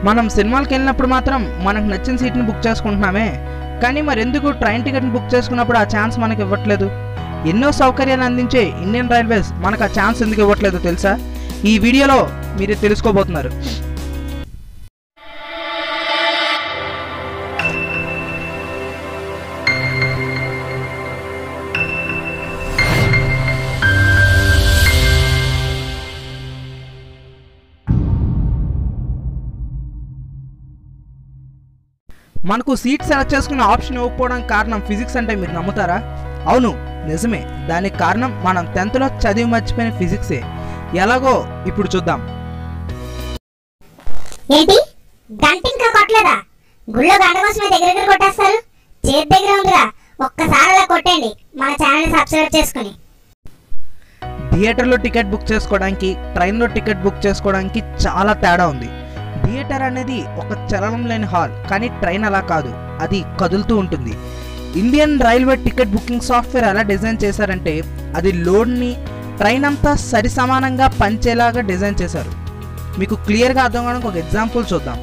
మనం సినిమాలకు వెళ్ళినప్పుడు మాత్రం మనకు నచ్చిన సీట్ని బుక్ చేసుకుంటున్నామే కానీ మరి ఎందుకు ట్రైన్ టికెట్ని బుక్ చేసుకున్నప్పుడు ఆ ఛాన్స్ మనకి ఇవ్వట్లేదు ఎన్నో సౌకర్యాలు అందించే ఇండియన్ రైల్వేస్ మనకు ఆ ఛాన్స్ ఎందుకు ఇవ్వట్లేదు తెలుసా ఈ వీడియోలో మీరు తెలుసుకోబోతున్నారు మనకు సీట్ సెలెక్ట్ చేసుకునే ఆప్షన్ ఇవ్వకపోవడానికి కారణం ఫిజిక్స్ అంటే మీరు నమ్ముతారా అవును నిజమే దానికి కారణం మనం టెన్త్లో చదివి మర్చిపోయిన ఫిజిక్సే ఎలాగో ఇప్పుడు చూద్దాం ఏంటి గంట ఇంకా కొట్టలేదా గుళ్ళో గంట కోసమే దగ్గర దగ్గర కొట్టేస్తారు చేతి దగ్గర ఉందిగా ఒక్కసారి అలా కొట్టండి మన ఛానల్ సబ్స్క్రైబ్ చేసుకుని థియేటర్లో టికెట్ బుక్ చేసుకోవడానికి ట్రైన్లో టికెట్ బుక్ చేసుకోవడానికి చాలా తేడా ఉంది థియేటర్ అనేది ఒక చలనం లేని హాల్ కానీ ట్రైన్ అలా కాదు అది కదులుతూ ఉంటుంది Indian railway ticket booking software ఎలా డిజైన్ చేశారంటే అది లోడ్ని ట్రైన్ అంతా సరి సమానంగా పంచేలాగా డిజైన్ చేశారు మీకు క్లియర్గా అర్థం కావడానికి ఒక ఎగ్జాంపుల్ చూద్దాం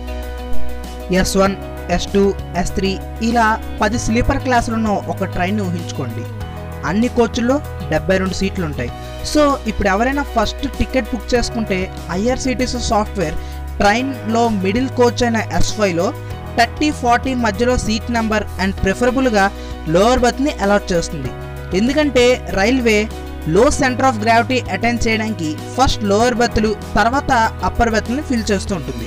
S one S two S three ఇలా పది స్లీపర్ క్లాసులు ఉన్న ఒక ట్రైన్ని ఊహించుకోండి అన్ని కోచ్ల్లో డెబ్బై రెండు సీట్లు ఉంటాయి సో ఇప్పుడు ఎవరైనా ఫస్ట్ టికెట్ బుక్ చేసుకుంటే ఐఆర్సిటీసీ సాఫ్ట్వేర్ ట్రైన్లో మిడిల్ కోచ్ అయిన ఎస్ ఫైవ్లో థర్టీ ఫార్టీ మధ్యలో సీట్ నెంబర్ అండ్ ప్రిఫరబుల్గా లోవర్ బర్త్ని అలాట్ చేస్తుంది ఎందుకంటే రైల్వే లో సెంటర్ ఆఫ్ గ్రావిటీ అటెండ్ చేయడానికి ఫస్ట్ లోవర్ బర్త్లు తర్వాత అప్పర్ బర్త్ని ఫిల్ చేస్తూ ఉంటుంది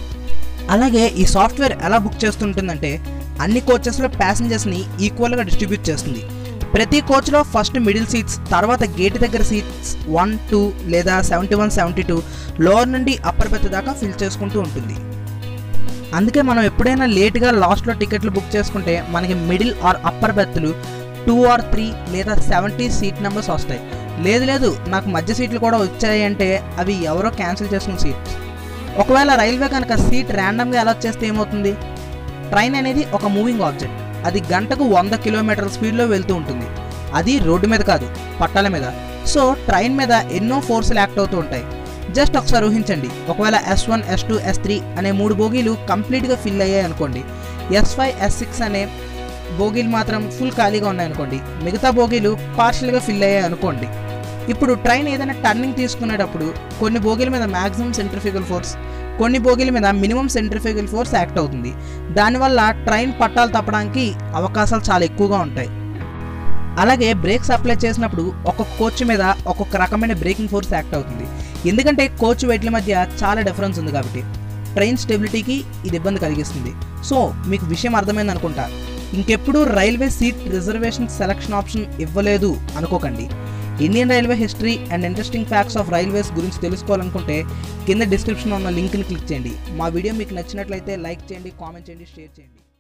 అలాగే ఈ సాఫ్ట్వేర్ ఎలా బుక్ చేస్తుంటుందంటే అన్ని కోచెస్లో ప్యాసింజర్స్ని ఈక్వల్గా డిస్ట్రిబ్యూట్ చేస్తుంది ప్రతి కోచ్లో ఫస్ట్ మిడిల్ సీట్స్ తర్వాత గేట్ దగ్గర సీట్స్ వన్ టూ లేదా seventy one seventy two lower నుండి అప్పర్ బెత్ దాకా ఫిల్ చేసుకుంటూ ఉంటుంది అందుకే మనం ఎప్పుడైనా లేట్గా లాస్ట్లో టికెట్లు బుక్ చేసుకుంటే మనకి మిడిల్ ఆర్ అప్పర్ బెత్లు టూ ఆర్ త్రీ లేదా సెవెంటీ సీట్ నెంబర్స్ వస్తాయి లేదు లేదు నాకు మధ్య సీట్లు కూడా వచ్చాయి అంటే అవి ఎవరో క్యాన్సిల్ చేసుకున్న సీట్స్ ఒకవేళ రైల్వే కనుక సీట్ ర్యాండమ్గా అలాట్ చేస్తే ఏమవుతుంది ట్రైన్ అనేది ఒక మూవింగ్ ఆబ్జెక్ట్ అది గంటకు వంద కిలోమీటర్ల స్పీడ్లో వెళ్తూ ఉంటుంది అది రోడ్డు మీద కాదు పట్టాల మీద సో ట్రైన్ మీద ఎన్నో ఫోర్సులు యాక్ట్ అవుతూ ఉంటాయి జస్ట్ ఒకసారి ఊహించండి ఒకవేళ S one S two S three అనే మూడు బోగీలు కంప్లీట్గా ఫిల్ అయ్యాయి అనుకోండి ఎస్ ఫైవ్ ఎస్ సిక్స్ అనే బోగీలు మాత్రం ఫుల్ ఖాళీగా ఉన్నాయనుకోండి మిగతా బోగీలు పార్షల్గా ఫిల్ అయ్యాయి అనుకోండి ఇప్పుడు ట్రైన్ ఏదైనా టర్నింగ్ తీసుకునేటప్పుడు కొన్ని బోగీల మీద మ్యాక్సిమం సెంట్రిఫికల్ ఫోర్స్ కొన్ని బోగీల మీద మినిమం సెంట్రిఫికల్ ఫోర్స్ యాక్ట్ అవుతుంది దానివల్ల ట్రైన్ పట్టాలు తప్పడానికి అవకాశాలు చాలా ఎక్కువగా ఉంటాయి అలాగే బ్రేక్స్ అప్లై చేసినప్పుడు ఒక్కొక్క కోచ్ మీద ఒక్కొక్క రకమైన బ్రేకింగ్ ఫోర్స్ యాక్ట్ అవుతుంది ఎందుకంటే కోచ్ వెయిట్ల మధ్య చాలా డిఫరెన్స్ ఉంది కాబట్టి ట్రైన్ స్టెబిలిటీకి ఇది ఇబ్బంది కలిగిస్తుంది సో మీకు విషయం అర్థమైంది అనుకుంటా ఇంకెప్పుడు railway seat reservation selection option ఇవ్వలేదు అనుకోకండి Indian railway history and interesting facts of railways గురించి తెలుసుకోవాలనుకుంటే కింద డిస్క్రిప్షన్లో ఉన్న లింక్ని క్లిక్ చేయండి మా వీడియో మీకు నచ్చినట్లయితే లైక్ చేయండి కామెంట్ చేయండి షేర్ చేయండి